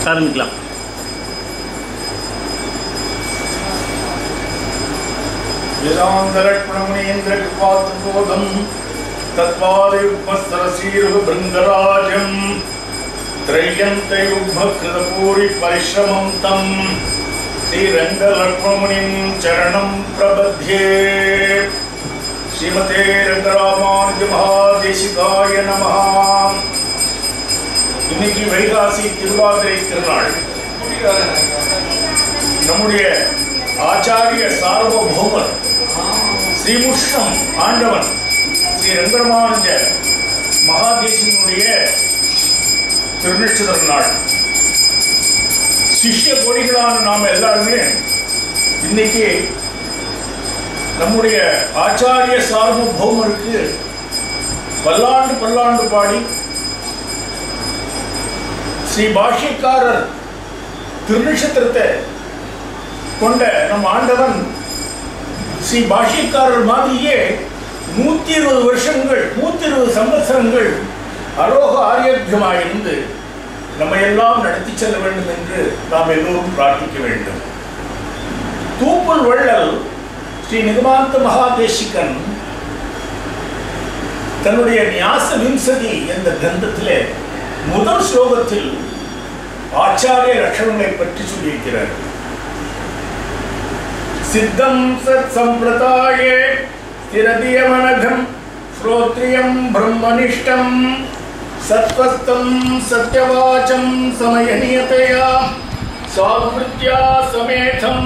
ஆரம்பிக்கலாம் वेदान्तलक्ष्मणमुनीन्द्रकृपात्मबोधम् तत्पादयुग्मस्तरसीरुभृङ्गराजम् त्रय्यन्तयुग्मकृतपूरिपरिश्रमं तं श्रीरङ्गलक्ष्मणमुनिं चरणं प्रबध्ये श्रीमते रङ्गरामानुजमहादेशिकाय नमः இன்னைக்கு வைகாசி திருவாதிரை திருநாள் நம்முடைய ஆச்சாரிய சார்வபௌமர் ஸ்ரீமுஷ்ணம் ஆண்டவன் ஸ்ரீ ரங்கரமானுஜ மகாதேசினுடைய திருநட்சத்திர நாள் சிஷ்ய கோடிகளான நாம் எல்லாருமே இன்னைக்கு நம்முடைய ஆச்சாரிய சார்வபௌமருக்கு பல்லாண்டு பல்லாண்டு பாடி ஸ்ரீ பாஷ்யக்காரர் திருநட்சத்திரத்தை கொண்ட நம் ஆண்டவன் ஸ்ரீ பாஷ்யக்காரர் மாதிரியே நூத்தி இருபது வருஷங்கள் நூத்தி இருபது சம்பத்சரங்கள் அரோக ஆரியபியமாயிருந்து நம்ம எல்லாம் நடத்தி செல்ல வேண்டும் என்று நாம் எல்லோரும் பிரார்த்திக்க வேண்டும் தூப்புல் வள்ளல் ஸ்ரீ நிகமாந்த மகாதேசிகன் தன்னுடைய நியாச விம்சதி என்ற கிரந்தத்திலே முதல் ஸ்லோகத்தில் ஆச்சாரிய லட்சணங்களை பற்றி சொல்லியிருக்கிறார் சித்தம் சத் சம்பிரதாயே ஸ்திரதியமனகம் ஸ்ரோத்ரியம் பிரம்மனிஷ்டம் சத்வஸ்தம் சத்யவாச்சம் சமயநியதையா சாதுவிருத்யா சமேதம்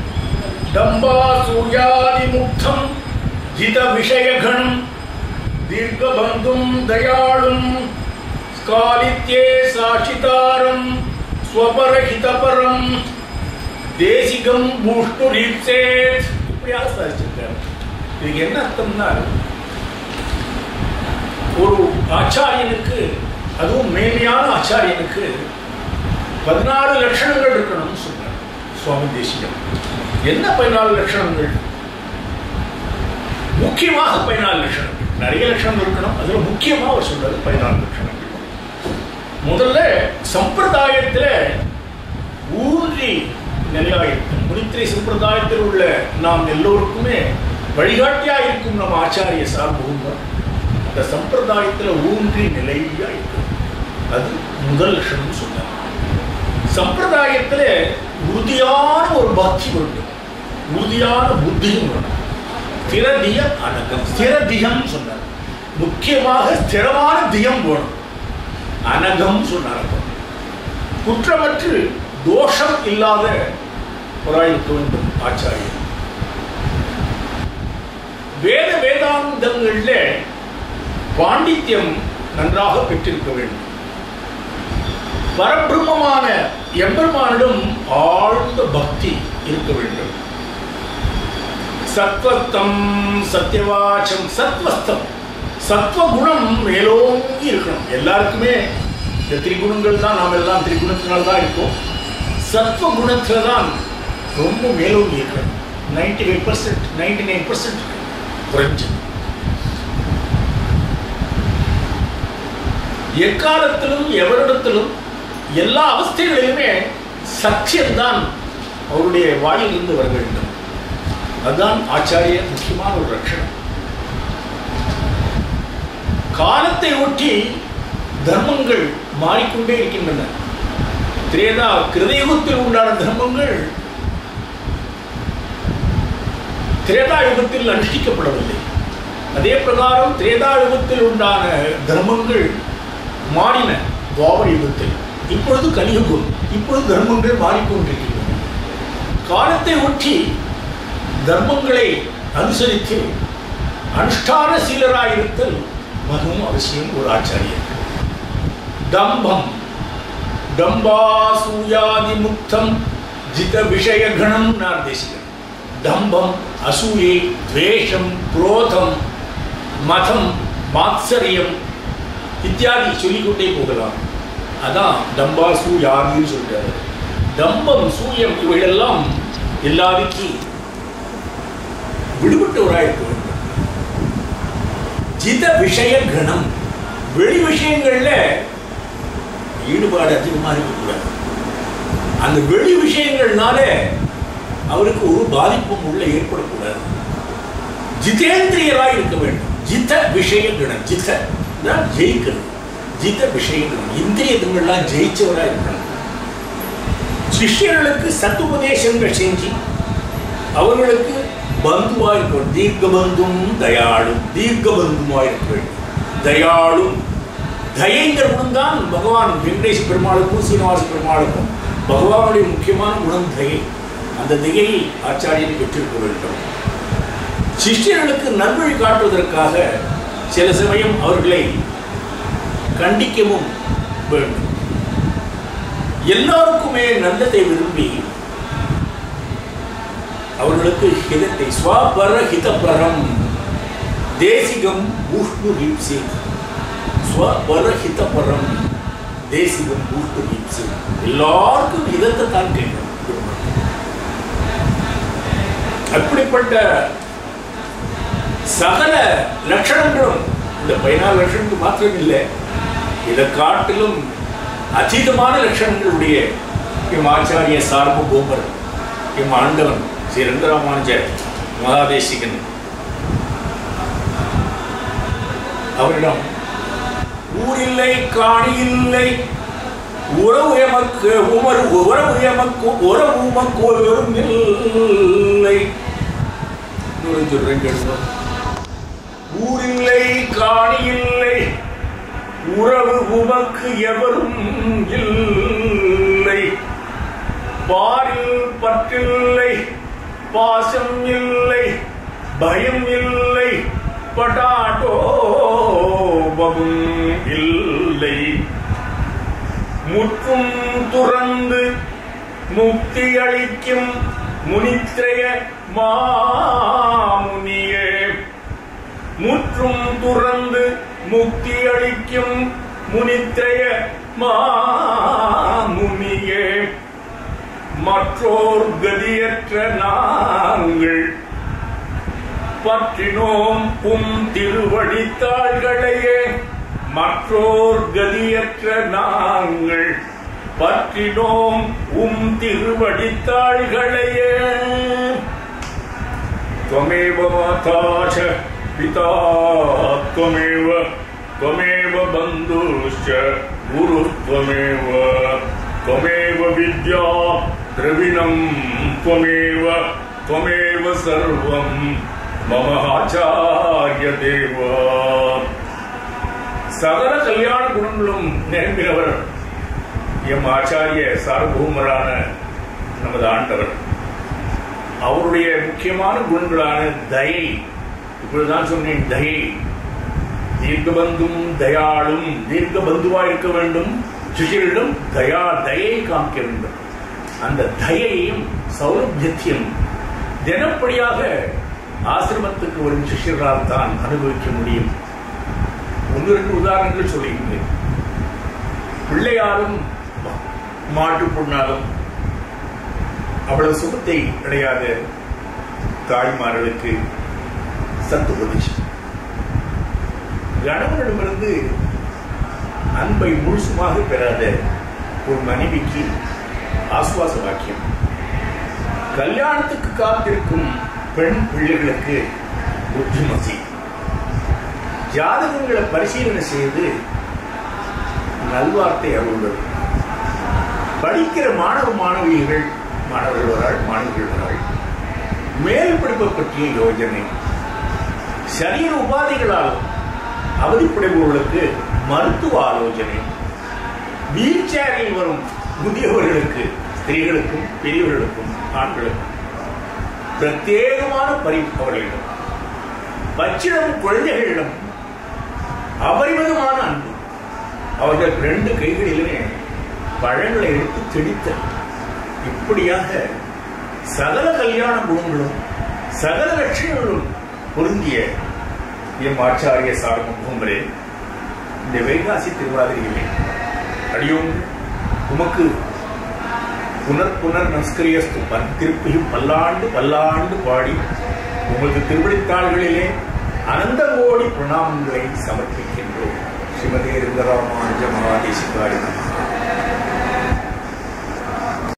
டம்பாசூயாதிமுக்தம் ஜித விஷயகணம் தீர்க்கபந்தும் தயாளும் ஸ்காலித்யே சாட்சிதாரம் ஸ்வபரஹிதபரம் தேசிகம் பூஷ்ணுரீப்சேத் இப்படி ஆசாரிச்சிருக்காரு இதுக்கு என்ன அர்த்தம்னா ஒரு ஆச்சாரியனுக்கு அதுவும் மேன்மையான ஆச்சாரியனுக்கு பதினாறு லட்சணங்கள் இருக்கணும்னு சொல்றார் சுவாமி தேசிகம் என்ன பதினாலு லட்சணங்கள் முக்கியமாக பதினாலு லட்சணங்கள் நிறைய லட்சணங்கள் இருக்கணும் அதுல முக்கியமா அவர் சொல்றது பதினாலு லட்சணங்கள் முதல்ல சம்பிரதாயத்துல ஊன்றி நிலையாயிருக்கும் முனித்திரை சம்பிரதாயத்தில் உள்ள நாம் எல்லோருக்குமே வழிகாட்டியா இருக்கும் நம் ஆச்சாரிய சார்பும் அந்த சம்பிரதாயத்துல ஊன்றி நிலையா இருக்கும் அது முதல் லட்சணம் சொன்னார் சம்பிரதாயத்துல உறுதியான ஒரு பக்தி வேண்டும் உறுதியான புத்தியும் வேணும் ஸ்திரதிய அடக்கம் ஸ்திரதியம் சொன்னார் முக்கியமாக ஸ்திரமான தியம் வேணும் அனகம் சொன்னார் அப்போ. குற்றமற்று தோஷம் இல்லாத இருக்க வேண்டும் ஆச்சாரியர் வேத வேதாந்தங்கள்ல பாண்டித்யம் நன்றாக பெற்றிருக்க வேண்டும் பரபிரம்மமான எம்பெருமானிடம் ஆழ்ந்த பக்தி இருக்க வேண்டும் சத்வஸ்தம் சத்தியவாச்சம் சத்வஸ்தம் சத்வகுணம் மேலோங்கி இருக்கணும் எல்லாருக்குமே இந்த திரிகுணங்கள் தான் நாம் எல்லாம் திரிகுணத்தினால் தான் இருக்கோம் சத்வகுணத்துல தான் ரொம்ப மேலோங்கி இருக்கணும் ninety five percent ninety nine percent குறைஞ்சு எக்காலத்திலும் எவரிடத்திலும் எல்லா அவஸ்தைகளிலுமே சத்தியம்தான் அவருடைய வாயிலிருந்து வர வேண்டும் அதுதான் ஆச்சாரிய முக்கியமான ஒரு லட்சணம் காலத்தை ஒட்டி தர்மங்கள் மாறிக்கொண்டே இருக்கின்றன திரேதா கிருதயுகத்தில் உண்டான தர்மங்கள் திரேதா யுகத்தில் அனுஷ்டிக்கப்படவில்லை அதே பிரகாரம் திரேதா யுகத்தில் உண்டான தர்மங்கள் மாறின துவாபர யுகத்தில் இப்பொழுது கலியுகம் இப்பொழுது தர்மங்கள் மாறிக்கொண்டிருக்கின்றன காலத்தை ஒட்டி தர்மங்களை அனுசரித்து அனுஷ்டான சீலராயிருத்தல் மிகவும் அவசியம் ஒரு ஆச்சாரியர் டம்பம் டம்பாசூயாதி முக்தம் ஜித விஷய கணம் நார்தேசிகன் டம்பம் அசூயை துவேஷம் குரோதம் மதம் மாத்சரியம் இத்தியாதி சொல்லிக்கொண்டே போகலாம் அதான் டம்பாசூயாதின்னு சொல்றாரு டம்பம் சூயம் இவையெல்லாம் எல்லாருக்கும் விடுபட்டவராயிருக்க வேண்டும் ஜித விஷய கணம் வெளி விஷயங்கள்ல ஈடுபாடு அதிகமாக இருக்கக்கூடாது அந்த வெளி விஷயங்கள்னால அவருக்கு ஒரு பாதிப்பும் உள்ள ஏற்படக்கூடாது ஜிதேந்திரியராய் இருக்க வேண்டும் ஜித விஷயங்கடன் ஜித தான் ஜெயிக்கணும் ஜித விஷயங்கள் இந்திரியங்கள்லாம் ஜெயிச்சவராய் இருக்கணும் சிஷ்யர்களுக்கு சத்துபதேசங்கள் செஞ்சு அவர்களுக்கு பந்துவா இருக்க வேண்டும் தீர்க்க பந்தும் தயாளும் தீர்க்க பந்துமா இருக்க வேண்டும் தயாளும் தயைங்கிற குணம் தான் பகவான் வெங்கடேஷ் பெருமாளுக்கும் சீனிவாச பெருமாளுக்கும் பகவானுடைய முக்கியமான குணம் தயை அந்த தயையை ஆச்சாரியனை பெற்றிருக்க வேண்டும் சிஷ்யர்களுக்கு நல்வழி காட்டுவதற்காக சில சமயம் அவர்களை கண்டிக்கவும் வேண்டும் எல்லாருக்குமே நல்லதை விரும்பி அவர்களுக்கு ஹிதத்தை ஸ்வபர ஹிதபரம் தேசிகம் ஊஷ்ணு ஹிம்சி ஸ்வபர ஹிதபரம் தேசிகம் ஊஷ்ணு ஹிம்சி எல்லாருக்கும் ஹிதத்தை தான் கேட்கணும் அப்படிப்பட்ட சகல லட்சணங்களும் இந்த பதினாறு லட்சணத்துக்கு மாத்திரம் இல்லை இதை காட்டிலும் அதீதமான லட்சணங்களுடைய எம் ஆச்சாரிய சார்பூமர் எம் ஆண்டவன் ஸ்ரீ ரங்கராமானுஜ மகாதேசிகன் அவரிடம் ஊரில்லை காணி இல்லை உறவு எமக்கு உமர் உறவு எமக்கு உறவு உமக்கு ஒருவரும் இல்லை இன்னொரு சொல்றேன் கேளுங்க ஊரில்லை காணி இல்லை உறவு உமக்கு எவரும் இல்லை பாரில் பற்றில்லை பாசம் இல்லை பயம் இல்லை பட்டாட்டோபமும் இல்லை முற்றும் துறந்து முக்தி அளிக்கும் முனித்ரய மாமுனியே முற்றும் துறந்து முக்தி அளிக்கும் முனித்ரய மாமுனியே மற்றோர் கதியற்ற நாங்கள் பற்றினோம் உம் திருவடித்தாள்களையே மற்றோர் கதியற்ற நாங்கள் பற்றினோம் உம் திருவடித்தாள்களையே त्वमेव माता च पिता त्वमेव त्वमेव बन्धुश्च गुरुत्वमेव त्वमेव विद्या द्रविणं त्वमेव त्वमेव सर्वं मम आचार्यदेव சகல கல்யாண குணங்களும் நிரம்பினவர் எம் ஆச்சாரிய சார்பூமரான நமது ஆண்டவர் அவருடைய முக்கியமான குணங்களான தயை இப்பொழுதுதான் சொன்னேன் தயை தீர்க்கபந்தும் தயாளும் தீர்க்க பந்துவா இருக்க வேண்டும் சிஷியரிடம் தயா தயை காமிக்க வேண்டும் அந்த தயையும் சௌலபியத்தையும் தினப்படியாக ஆசிரமத்துக்கு வரும் சிஷியர்களால் தான் அனுபவிக்க முடியும் ஒன்று ரெண்டு உதாரணங்கள் சொல்லுகின்றேன் பிள்ளையாரும் மாட்டு பொண்ணாலும் அவ்வளவு சுகத்தை அடையாத தாய்மார்களுக்கு சத்து உபதேசம் கணவனிடமிருந்து அன்பை முழுசுமாக பெறாத ஒரு மனைவிக்கு ஆசுவாச வாக்கியம் கல்யாணத்துக்கு காத்திருக்கும் பெண் பிள்ளைகளுக்கு புத்திமதி ஜாதகங்களை பரிசீலனை செய்து நல்வார்த்தை அருள்வது படிக்கிற மாணவ மாணவியர்கள் மாணவர்கள் வராள் மாணவிகள் வராள் மேல் படிப்பை பற்றிய யோஜனை சரீர உபாதைகளால் அவதிப்படைபவர்களுக்கு மருத்துவ ஆலோசனை வீல் சேரில் வரும் முதியவர்களுக்கு ஸ்திரீகளுக்கும் பெரியவர்களுக்கும் ஆண்களுக்கும் பிரத்யேகமான பரிவு அவர்களிடம் பச்சிடம் குழந்தைகளிடம் அபரிமிதமான அன்பு அவர்கள் ரெண்டு கைகளிலுமே பழங்களை எடுத்து திணித்த இப்படியாக சகல கல்யாண குணங்களும் சகல லட்சியங்களும் பொருந்திய எம் ஆச்சாரிய சாரம் பூம்பரே இந்த வைகாசி திருவாதிரியிலே அடியோம் உமக்கு புனர் புனர் நமஸ்கரியஸ்து பன் திருப்பியும் பல்லாண்டு பல்லாண்டு பாடி உமது திருவிழித்தாள்களிலே அனந்த கோடி பிரணாமங்களை சமர்ப்பிக்கின்றோம் ஸ்ரீமதே ருங்கராமானுஜ மகாதேசிகாரி நமஹா